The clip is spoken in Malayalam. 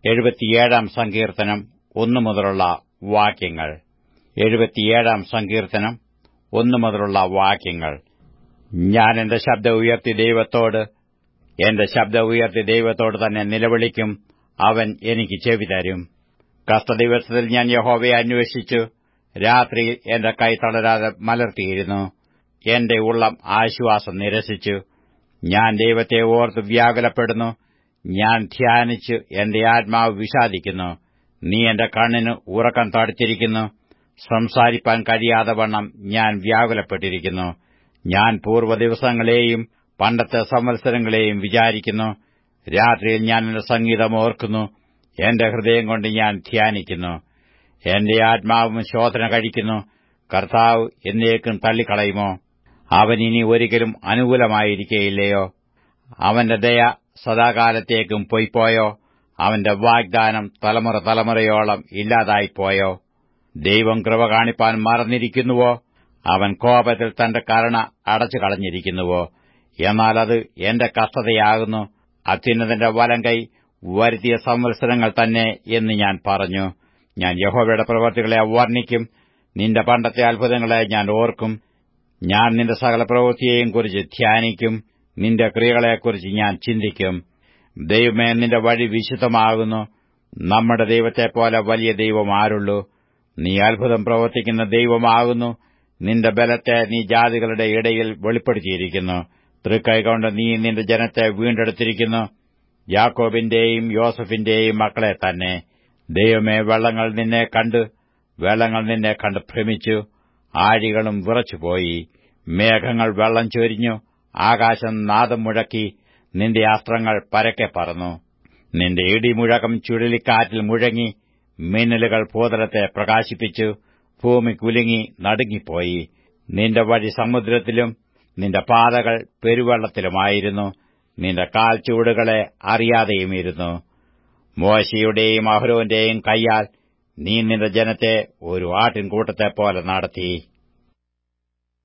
എഴുപത്തിയേഴാം സങ്കീർത്തനം ഒന്നു മുതലുള്ള വാക്യങ്ങൾ എഴുപത്തിയേഴാം സങ്കീർത്തനം ഒന്നു മുതലുള്ള വാക്യങ്ങൾ ഞാൻ എന്റെ ശബ്ദം ഉയർത്തി ദൈവത്തോട് എന്റെ ശബ്ദം ഉയർത്തി ദൈവത്തോട് തന്നെ നിലവിളിക്കും അവൻ എനിക്ക് ചെവി തരും കഷ്ടദിവസത്തിൽ ഞാൻ യഹോവയെ അന്വേഷിച്ചു രാത്രിയിൽ എന്റെ കൈ തളരാതെ മലർത്തിയിരുന്നു എന്റെ ഉള്ളം ആശ്വാസം നിരസിച്ചു ഞാൻ ദൈവത്തെ ഓർത്ത് വ്യാകുലപ്പെടുന്നു ഞാൻ ധ്യാനിച്ച് എന്റെ ആത്മാവ് വിഷാദിക്കുന്നു നീ എന്റെ കണ്ണിന് ഉറക്കം തടുത്തിരിക്കുന്നു സംസാരിപ്പാൻ കഴിയാതെ വണ്ണം ഞാൻ വ്യാകുലപ്പെട്ടിരിക്കുന്നു ഞാൻ പൂർവ്വദിവസങ്ങളെയും പണ്ടത്തെ സംവത്സരങ്ങളെയും വിചാരിക്കുന്നു രാത്രിയിൽ ഞാൻ എന്റെ സംഗീതം ഓർക്കുന്നു എന്റെ ഹൃദയം കൊണ്ട് ഞാൻ ധ്യാനിക്കുന്നു എന്റെ ആത്മാവും ശോധന കഴിക്കുന്നു കർത്താവ് എന്നേക്കും തള്ളിക്കളയുമോ അവൻ ഇനി ഒരിക്കലും അനുകൂലമായിരിക്കയില്ലയോ അവന്റെ ദയ സദാകാലത്തേക്കും പൊയ്പോയോ അവന്റെ വാഗ്ദാനം തലമുറ തലമുറയോളം ഇല്ലാതായിപ്പോയോ ദൈവം കൃപ കാണിപ്പാൻ മറന്നിരിക്കുന്നുവോ അവൻ കോപത്തിൽ തന്റെ കരുണ അടച്ചു കളഞ്ഞിരിക്കുന്നുവോ എന്നാൽ അത് എന്റെ കഷ്ടതയാകുന്നു അത്യുന്നതന്റെ വലം കൈ വരുത്തിയ സംവത്സരങ്ങൾ തന്നെ എന്ന് ഞാൻ പറഞ്ഞു ഞാൻ യഹോവയുടെ പ്രവൃത്തികളെ വർണ്ണിക്കും നിന്റെ പണ്ടത്തെ അത്ഭുതങ്ങളെ ഞാൻ ഓർക്കും ഞാൻ നിന്റെ സകല പ്രവൃത്തിയെയും കുറിച്ച് ധ്യാനിക്കും നിന്റെ ക്രിയകളെക്കുറിച്ച് ഞാൻ ചിന്തിക്കും ദൈവമേ നിന്റെ വഴി വിശുദ്ധമാകുന്നു നമ്മുടെ ദൈവത്തെപ്പോലെ വലിയ ദൈവം ആരുള്ളൂ നീ അത്ഭുതം പ്രവർത്തിക്കുന്ന ദൈവമാകുന്നു നിന്റെ ബലത്തെ നീ ജാതികളുടെ ഇടയിൽ വെളിപ്പെടുത്തിയിരിക്കുന്നു തൃക്കൈകൊണ്ട് നീ നിന്റെ ജനത്തെ വീണ്ടെടുത്തിരിക്കുന്നു യാക്കോബിന്റെയും യോസഫിന്റെയും മക്കളെ തന്നെ ദൈവമേ വെള്ളങ്ങൾ നിന്നെ കണ്ട് വെള്ളങ്ങൾ നിന്നെ കണ്ട് ഭ്രമിച്ചു ആഴികളും വിറച്ചുപോയി മേഘങ്ങൾ വെള്ളം ചൊരിഞ്ഞു ആകാശം നാദം മുഴക്കി നിന്റെ അസ്ത്രങ്ങൾ പരക്കെ പറന്നു നിന്റെ ഇടിമുഴക്കം ചുഴലിക്കാറ്റിൽ മുഴങ്ങി മിന്നലുകൾ ഭൂതലത്തെ പ്രകാശിപ്പിച്ചു ഭൂമി കുലുങ്ങി നടുങ്ങിപ്പോയി നിന്റെ വഴി സമുദ്രത്തിലും നിന്റെ പാതകൾ പെരുവെള്ളത്തിലുമായിരുന്നു നിന്റെ കാൽച്ചൂടുകളെ അറിയാതെയുമിരുന്നു മോശയുടെയും അഹ്രോന്റെയും കൈയാൽ നീ നിന്റെ ജനത്തെ ഒരു ആട്ടിൻകൂട്ടത്തെപ്പോലെ നടത്തി